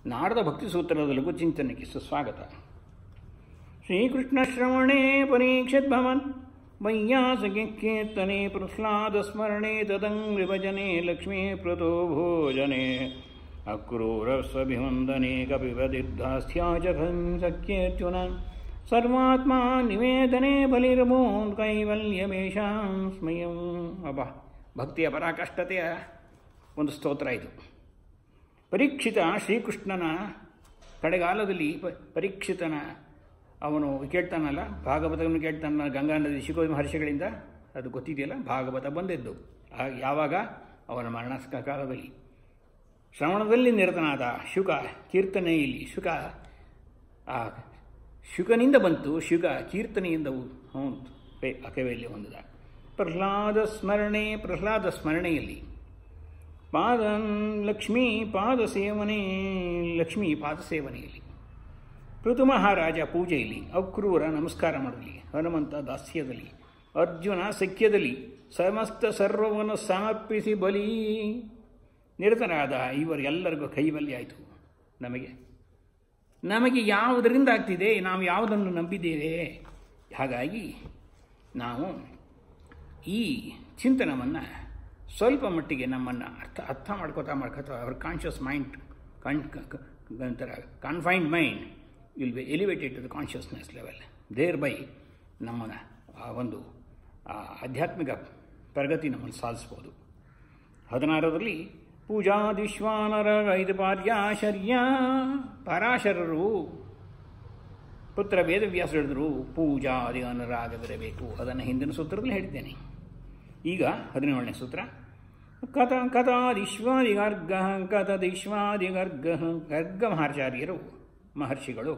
ನಾರದ ಭಕ್ತಿ ಸೂತ್ರದ ಲಘು ಚಿಂತನೆಗೆ ಸುಸ್ವಾಗತ ಶ್ರೀಕೃಷ್ಣ ಶ್ರವಣೇ ಪರೀಕ್ಷಿತ್ ಭವನ್ ವೈಯಾಸಗೆ ಕೀರ್ತನೆ ಪ್ರಹ್ಲಾದ ಸ್ಮರಣೆ ತದಂಗ್ರಿ ಭಜನೆ ಲಕ್ಷ್ಮೀ ಪ್ರತೋ ಭೋಜನೆ ಅಕ್ರೂರಸ್ವಭಿವಂದನೆ ಕಪಿಪದಿರ್ಧಾಸ್ಥ್ಯಾಚ ಸಖ್ಯೇರ್ಜುನ ಸರ್ವಾತ್ಮ ನಿವೇದನೆ ಬಲಿರ್ಮೋನ್ ಕೈವಲ್ಯಮೇಷಾಂ ಸ್ಮಯಂ ಅಬ್ಬ ಭಕ್ತಿಯ ಪರಾಕಷ್ಟತೆಯ ಒಂದು ಸ್ತೋತ್ರ ಇದು ಪರೀಕ್ಷಿತ ಶ್ರೀಕೃಷ್ಣನ ಕಡೆಗಾಲದಲ್ಲಿ ಪ ಪರೀಕ್ಷಿತನ ಅವನು ಕೇಳ್ತಾನಲ್ಲ ಭಾಗವತವನ್ನು ಕೇಳ್ತಾನಲ್ಲ ಗಂಗಾ ನದಿ ಶಿಖೋ ಮಹರ್ಷಿಗಳಿಂದ ಅದು ಗೊತ್ತಿದೆಯಲ್ಲ ಭಾಗವತ ಬಂದಿದ್ದು ಆ ಯಾವಾಗ ಅವನ ಮರಣ ಕಾಲದಲ್ಲಿ ಶ್ರವಣದಲ್ಲಿ ನಿರತನಾದ ಶುಕ ಕೀರ್ತನೆಯಲ್ಲಿ ಶುಕ ಆ ಶುಕನಿಂದ ಬಂತು ಶುಕ ಕೀರ್ತನೆಯಿಂದ ಅವನು ಕೈವಲ್ಯ ಹೊಂದಿದ ಪ್ರಹ್ಲಾದ ಸ್ಮರಣೆ ಪ್ರಹ್ಲಾದ ಸ್ಮರಣೆಯಲ್ಲಿ ಪಾದ ಲಕ್ಷ್ಮೀ ಪಾದ ಸೇವನೆ ಲಕ್ಷ್ಮೀ ಪಾದ ಸೇವನೆಯಲ್ಲಿ ಋತು ಮಹಾರಾಜ ಪೂಜೆಯಲ್ಲಿ ಅಕ್ರೂರ ನಮಸ್ಕಾರ ಮಾಡಲಿ ಹನುಮಂತ ದಾಸ್ಯದಲ್ಲಿ ಅರ್ಜುನ ಸಖ್ಯದಲ್ಲಿ ಸಮಸ್ತ ಸರ್ವವನ್ನು ಸಮರ್ಪಿಸಿ ಬಲಿ ನಿರತರಾದ ಇವರೆಲ್ಲರಿಗೂ ಕೈವಲ್ಯ ಆಯಿತು ನಮಗೆ ನಮಗೆ ಯಾವುದರಿಂದ ಆಗ್ತಿದೆ ನಾವು ಯಾವುದನ್ನು ನಂಬಿದ್ದೇವೆ ಹಾಗಾಗಿ ನಾವು ಈ ಚಿಂತನವನ್ನು ಸ್ವಲ್ಪ ಮಟ್ಟಿಗೆ ನಮ್ಮನ್ನು ಅರ್ಥ ಅರ್ಥ ಮಾಡ್ಕೋತಾ ಮಾಡ್ಕೋತಾ ಅವರ್ ಕಾನ್ಷಿಯಸ್ ಮೈಂಡ್ ಕಣ್ ಒಂಥರ confined mind will be elevated to the consciousness level thereby ನಮ್ಮನ್ನು ಆ ಒಂದು ಆಧ್ಯಾತ್ಮಿಕ ಪ್ರಗತಿ ನಮ್ಮನ್ನು ಸಾಧಿಸ್ಬೋದು ಹದಿನಾರರಲ್ಲಿ ಪೂಜಾದಿಶ್ವಾನರ ಐದು ಪಾರ್ಯಾಶರ್ಯ ಪರಾಶರರು ಪುತ್ರ ವೇದವ್ಯಾಸ ಹೇಳಿದ್ರು ಪೂಜಾದಿ ಅನುರಾಗವಿರಬೇಕು ಅದನ್ನು ಹಿಂದಿನ ಸೂತ್ರದಲ್ಲಿ ಹೇಳಿದ್ದೇನೆ ಈಗ ಹದಿನೇಳನೇ ಸೂತ್ರ ಕಥ ಕಥಾದಿಶ್ವಾದಿಗರ್ಗ ಕಥದಿಶ್ವಾದಿಗರ್ಗ ಗರ್ಗ ಮಹಾಚಾರ್ಯರು ಮಹರ್ಷಿಗಳು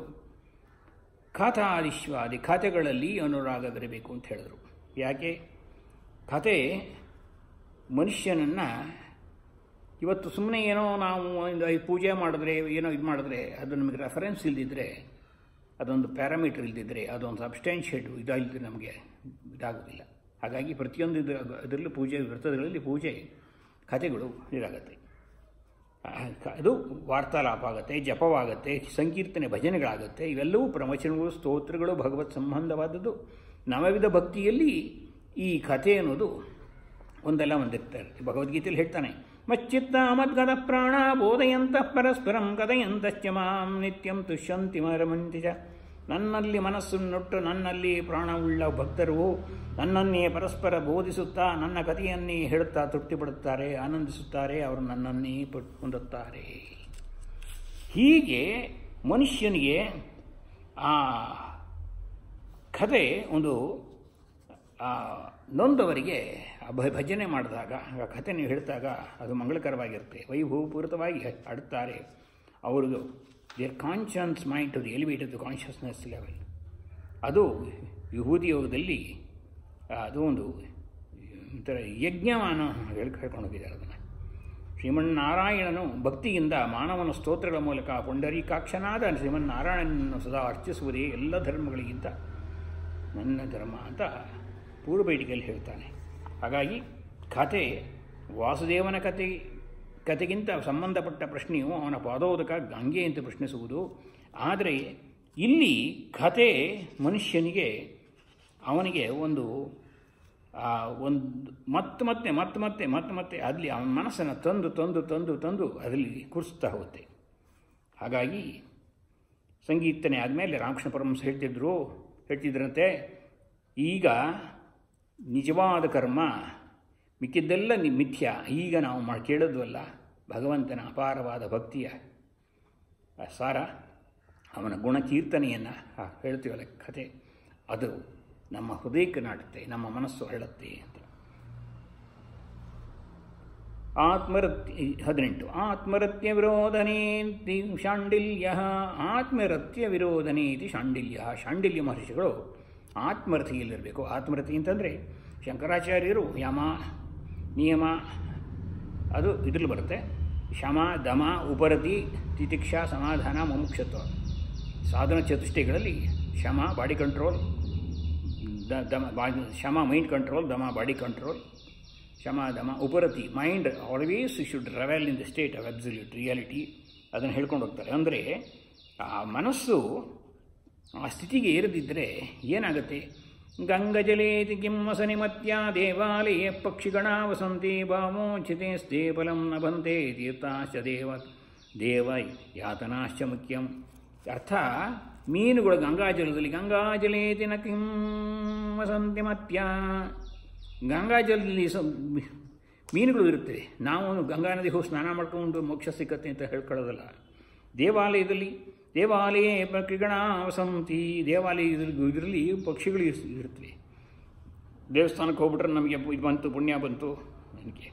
ಕಥಾದಿಶ್ವಾದಿ ಕಥೆಗಳಲ್ಲಿ ಅನುರಾಗವಿರಬೇಕು ಅಂತ ಹೇಳಿದರು ಯಾಕೆ ಕತೆ ಮನುಷ್ಯನನ್ನು ಇವತ್ತು ಸುಮ್ಮನೆ ಏನೋ ನಾವು ಒಂದು ಪೂಜೆ ಮಾಡಿದ್ರೆ ಏನೋ ಇದು ಮಾಡಿದ್ರೆ ಅದು ನಮಗೆ ರೆಫರೆನ್ಸ್ ಇಲ್ದಿದ್ರೆ ಅದೊಂದು ಪ್ಯಾರಾಮೀಟರ್ ಇಲ್ದಿದ್ರೆ ಅದೊಂದು ಸಬ್ಸ್ಟ್ಯಾನ್ಷಿಯೇಟ್ ಇದಾಗಿದ್ದರೆ ನಮಗೆ ಇದಾಗೋದಿಲ್ಲ ಹಾಗಾಗಿ ಪ್ರತಿಯೊಂದು ಇದು ಅದರಲ್ಲೂ ಪೂಜೆ ವ್ರತಗಳಲ್ಲಿ ಪೂಜೆ ಕಥೆಗಳು ಇದಾಗತ್ತೆ ಅದು ವಾರ್ತಾಲಾಪ ಆಗುತ್ತೆ ಜಪವಾಗುತ್ತೆ ಸಂಕೀರ್ತನೆ ಭಜನೆಗಳಾಗುತ್ತೆ ಇವೆಲ್ಲವೂ ಪ್ರವಚನಗಳು ಸ್ತೋತ್ರಗಳು ಭಗವತ್ ಸಂಬಂಧವಾದದ್ದು ನವವಿಧ ಭಕ್ತಿಯಲ್ಲಿ ಈ ಕಥೆ ಅನ್ನೋದು ಒಂದೆಲ್ಲ ಒಂದಿರ್ತಾರೆ ಭಗವದ್ಗೀತೆಯಲ್ಲಿ ಹೇಳ್ತಾನೆ ಮಚ್ಚಿತ್ತ ಮದ್ಗದ ಪ್ರಾಣ ಬೋಧಯಂತ ಪರಸ್ಪರಂ ಕಥಯಂತಶ್ಚ ಮಾಂ ನಿತ್ಯಂ ತುಷ್ಯಂತಿ ಮರಮಂತಿ ಚ ನನ್ನಲ್ಲಿ ಮನಸ್ಸನ್ನುಟ್ಟು ನನ್ನಲ್ಲಿ ಪ್ರಾಣವುಳ್ಳ ಭಕ್ತರು ನನ್ನನ್ನೇ ಪರಸ್ಪರ ಬೋಧಿಸುತ್ತಾ ನನ್ನ ಕಥೆಯನ್ನೇ ಹೇಳುತ್ತಾ ತೃಪ್ತಿಪಡುತ್ತಾರೆ ಆನಂದಿಸುತ್ತಾರೆ ಅವರು ನನ್ನನ್ನೇ ಹೊಂದುತ್ತಾರೆ ಹೀಗೆ ಮನುಷ್ಯನಿಗೆ ಆ ಕಥೆ ಒಂದು ನೊಂದವರಿಗೆ ಭಜನೆ ಮಾಡಿದಾಗ ಆ ಕಥೆ ನೀವು ಹೇಳಿದಾಗ ಅದು ಮಂಗಳಕರವಾಗಿರುತ್ತೆ ವೈಭವಪೂರಿತವಾಗಿ ಆಡುತ್ತಾರೆ ಅವ್ರಿಗೆ there conscience mind to the elevated the consciousness level ಅದು ವಿಭೂತಿ ಯೋಗದಲ್ಲಿ ಅದು ಒಂದು ಒಂಥರ ಯಜ್ಞಮಾನ ಹೇಳಿ ಹೇಳ್ಕೊಂಡು ಹೋಗಿದ್ದಾರೆ ಅದನ್ನು ಶ್ರೀಮನ್ನಾರಾಯಣನು ಭಕ್ತಿಯಿಂದ ಮಾನವನ ಸ್ತೋತ್ರಗಳ ಮೂಲಕ ಪುಂಡರೀಕಾಕ್ಷನಾದ ಶ್ರೀಮನ್ನಾರಾಯಣನನ್ನು ಸದಾ ಅರ್ಚಿಸುವುದೇ ಎಲ್ಲ ಧರ್ಮಗಳಿಗಿಂತ ನನ್ನ ಧರ್ಮ ಅಂತ ಪೂರ್ವಬೇಟಿಕೆಯಲ್ಲಿ ಹೇಳ್ತಾನೆ ಹಾಗಾಗಿ ಕತೆ ವಾಸುದೇವನ ಕತೆ ಕತೆಗಿಂತ ಸಂಬಂಧಪಟ್ಟ ಪ್ರಶ್ನೆಯು ಅವನ ಪಾದೋದಕ ಗಂಗೆ ಅಂತ ಪ್ರಶ್ನಿಸುವುದು ಆದರೆ ಇಲ್ಲಿ ಕತೆ ಮನುಷ್ಯನಿಗೆ ಅವನಿಗೆ ಒಂದು ಒಂದು ಮತ್ತೆ ಮತ್ತೆ ಮತ್ತೆ ಮತ್ತೆ ಮತ್ತೆ ಮತ್ತೆ ಅಲ್ಲಿ ಅವನ ಮನಸ್ಸನ್ನು ತಂದು ತಂದು ತಂದು ತಂದು ಅದರಲ್ಲಿ ಕೂರಿಸ್ತಾ ಹೋಗುತ್ತೆ ಹಾಗಾಗಿ ಸಂಗೀತನೆ ಆದಮೇಲೆ ರಾಮಕೃಷ್ಣ ಪರಮಹಂಸ ಹೇಳ್ತಿದ್ರು ಹೇಳ್ತಿದ್ರಂತೆ ಈಗ ನಿಜವಾದ ಕರ್ಮ ಮಿಕ್ಕಿದ್ದೆಲ್ಲ ನಿ ಮಿಥ್ಯ ಈಗ ನಾವು ಮಾಡಿ ಕೇಳೋದ್ವಲ್ಲ ಭಗವಂತನ ಅಪಾರವಾದ ಭಕ್ತಿಯ ಸಾರ ಅವನ ಗುಣಕೀರ್ತನೆಯನ್ನು ಹೇಳ್ತೀವಲ್ಲ ಕಥೆ ಅದು ನಮ್ಮ ಹೃದಯಕ್ಕೆ ನಾಟುತ್ತೆ ನಮ್ಮ ಮನಸ್ಸು ಹೇಳುತ್ತೆ ಅಂತ ಆತ್ಮರತ್ಯ ಹದಿನೆಂಟು ಆತ್ಮರತ್ಯ ವಿರೋಧನೇತಿ ಶಾಂಡಿಲ್ಯ ಆತ್ಮರತ್ಯ ವಿರೋಧನೇತಿ ಶಾಂಡಿಲ್ಯ ಶಾಂಡಿಲ್ಯ ಮಹರ್ಷಿಗಳು ಆತ್ಮರತಿಯಲ್ಲಿರಬೇಕು ಆತ್ಮರತಿ ಅಂತಂದರೆ ಶಂಕರಾಚಾರ್ಯರು ಯಮ ನಿಯಮ ಅದು ಇದರಲ್ಲಿ ಬರುತ್ತೆ ಶಮ ದಮ ಉಪರತಿ ತಿತಿಕ್ಷಾ ಸಮಾಧಾನ ಮುಮುಕ್ಷತ್ವ ಸಾಧನ ಚತುಷ್ಟಯಗಳಲ್ಲಿ ಶಮ ಬಾಡಿ ಕಂಟ್ರೋಲ್ ದ ದಮ ಬಾ ಶಮ ಮೈಂಡ್ ಕಂಟ್ರೋಲ್ ದಮ ಬಾಡಿ ಕಂಟ್ರೋಲ್ ಶಮ ದಮ ಉಪರತಿ mind always should revel in the state of absolute reality ಅದನ್ನು ಹೇಳ್ಕೊಂಡು ಹೋಗ್ತಾರೆ ಅಂದರೆ ಆ ಮನಸ್ಸು ಆ ಸ್ಥಿತಿಗೆ ಏರದಿದ್ದರೆ ಏನಾಗುತ್ತೆ ಗಂಗಜಲೇತಿ ಕಿಮ್ಮಸನಿ ಮತ್ಯ ದೇವಾಲಯ ಪಕ್ಷಿಗಣ ವಸಂತಿ ಭಾವೋಚಿತೆ ಸ್ಥೇ ಫಲಂ ನ ಬಂತೆ ತೀರ್ಥಾಶ್ಚ ದೇವ ದೇವ ಯಾತನಾಶ್ಚ ಮುಖ್ಯಂ ಅರ್ಥ ಮೀನುಗಳು ಗಂಗಾಜಲದಲ್ಲಿ ಗಂಗಾಜಲೇತಿ ನ ಕಿಂ ವಸಂತಿ ಮತ್ಯ ಗಂಗಾಜಲದಲ್ಲಿ ಸ ಮೀನುಗಳು ಇರುತ್ತವೆ ನಾವು ಗಂಗಾ ನದಿ ಹೋಗಿ ಸ್ನಾನ ಮಾಡ್ಕೊಂಡು ಮೋಕ್ಷ ಸಿಕ್ಕತ್ತೆ ಅಂತ ಹೇಳ್ಕೊಳ್ಳೋದಲ್ಲ ದೇವಾಲಯದಲ್ಲಿ ದೇವಾಲಯ ಪಕ್ಷಿಗಣ ವಸಂತಿ ದೇವಾಲಯದಲ್ಲಿ ಇದರಲ್ಲಿ ಪಕ್ಷಿಗಳು ಇರ್- ಇರುತ್ತವೆ ದೇವಸ್ಥಾನಕ್ಕೆ ಹೋಗ್ಬಿಟ್ರೆ ನಮಗೆ ಇದು ಬಂತು ಪುಣ್ಯ ಬಂತು ನನಗೆ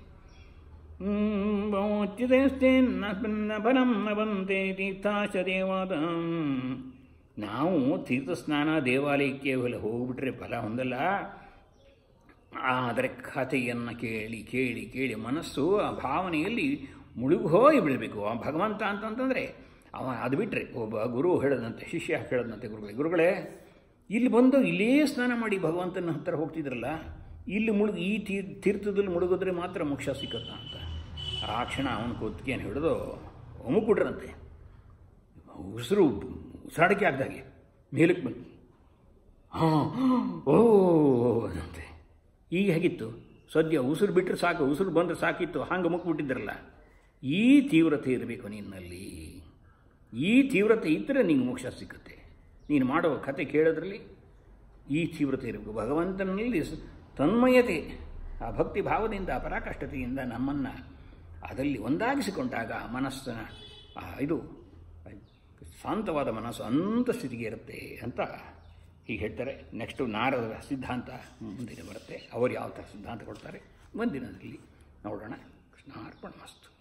ಫಲಂ ನ ಬಂತೆ ತೀರ್ಥಾಶ ದೇವಾದ ನಾವು ತೀರ್ಥ ಸ್ನಾನ ದೇವಾಲಯಕ್ಕೆ ಹೊಲ ಹೋಗ್ಬಿಟ್ರೆ ಫಲ ಹೊಂದಲ್ಲ ಅದರ ಕಥೆಯನ್ನು ಕೇಳಿ ಕೇಳಿ ಕೇಳಿ ಮನಸ್ಸು ಆ ಭಾವನೆಯಲ್ಲಿ ಮುಳುಗೋಗಿ ಬೀಳಬೇಕು ಆ ಭಗವಂತ ಅಂತಂತಂದರೆ ಅವ ಅದು ಬಿಟ್ಟರೆ ಒಬ್ಬ ಗುರು ಹೇಳದಂತೆ ಶಿಷ್ಯ ಹೇಳದಂತೆ ಗುರುಗಳೇ ಗುರುಗಳೇ ಇಲ್ಲಿ ಬಂದು ಇಲ್ಲೇ ಸ್ನಾನ ಮಾಡಿ ಭಗವಂತನ ಹತ್ತಿರ ಹೋಗ್ತಿದ್ರಲ್ಲ ಇಲ್ಲಿ ಮುಳುಗು ಈ ತೀರ್ ತೀರ್ಥದಲ್ಲಿ ಮುಳುಗಿದ್ರೆ ಮಾತ್ರ ಮೋಕ್ಷ ಸಿಕ್ಕತ್ತಾ ಅಂತ ಆ ಕ್ಷಣ ಅವನ ಕುತ್ತಿಗೆಯನ್ನು ಹಿಡಿದು ಒಮ್ಮುಕೊಟ್ರಂತೆ ಉಸಿರು ಉಸಿರಾಡಕ್ಕೆ ಆಗ್ದಾಗೆ ಮೇಲಕ್ಕೆ ಬಂದು ಹಾಂ ಓ ಅಂತೆ ಈಗ ಹೇಗಿತ್ತು ಸದ್ಯ ಉಸಿರು ಬಿಟ್ಟರೆ ಸಾಕು ಉಸಿರು ಬಂದರೆ ಸಾಕಿತ್ತು ಹಂಗೆ ಮುಕ್ಬಿಟ್ಟಿದ್ರಲ್ಲ ಈ ತೀವ್ರತೆ ಇರಬೇಕು ನಿನ್ನಲ್ಲಿ ಈ ತೀವ್ರತೆ ಇದ್ದರೆ ನಿಂಗೆ ಮೋಕ್ಷ ಸಿಕ್ಕುತ್ತೆ ನೀನು ಮಾಡೋ ಕತೆ ಕೇಳೋದ್ರಲ್ಲಿ ಈ ತೀವ್ರತೆ ಇರಬೇಕು ಭಗವಂತನಲ್ಲಿ ಸ- ತನ್ಮಯತೆ ಆ ಭಕ್ತಿ ಭಾವದಿಂದ ಆ ಪರಾಕಾಷ್ಠತೆಯಿಂದ ನಮ್ಮನ್ನು ಅದರಲ್ಲಿ ಒಂದಾಗಿಸಿಕೊಂಡಾಗ ಮನಸ್ಸನ ಆ ಇದು ಶಾಂತವಾದ ಮನಸ್ಸು ಅಂತ ಸ್ಥಿತಿಗೆ ಇರುತ್ತೆ ಅಂತ ಹೀಗೆ ಹೇಳ್ತಾರೆ ನೆಕ್ಸ್ಟು ನಾರದರ ಸಿದ್ಧಾಂತ ಮುಂದಿನ ಬರುತ್ತೆ ಅವರು ಯಾವ ಥರ ಸಿದ್ಧಾಂತ ಕೊಡ್ತಾರೆ ಮುಂದಿನದಲ್ಲಿ ನೋಡೋಣ ಕೃಷ್ಣ ಅರ್ಪಣ ಮಸ್ತು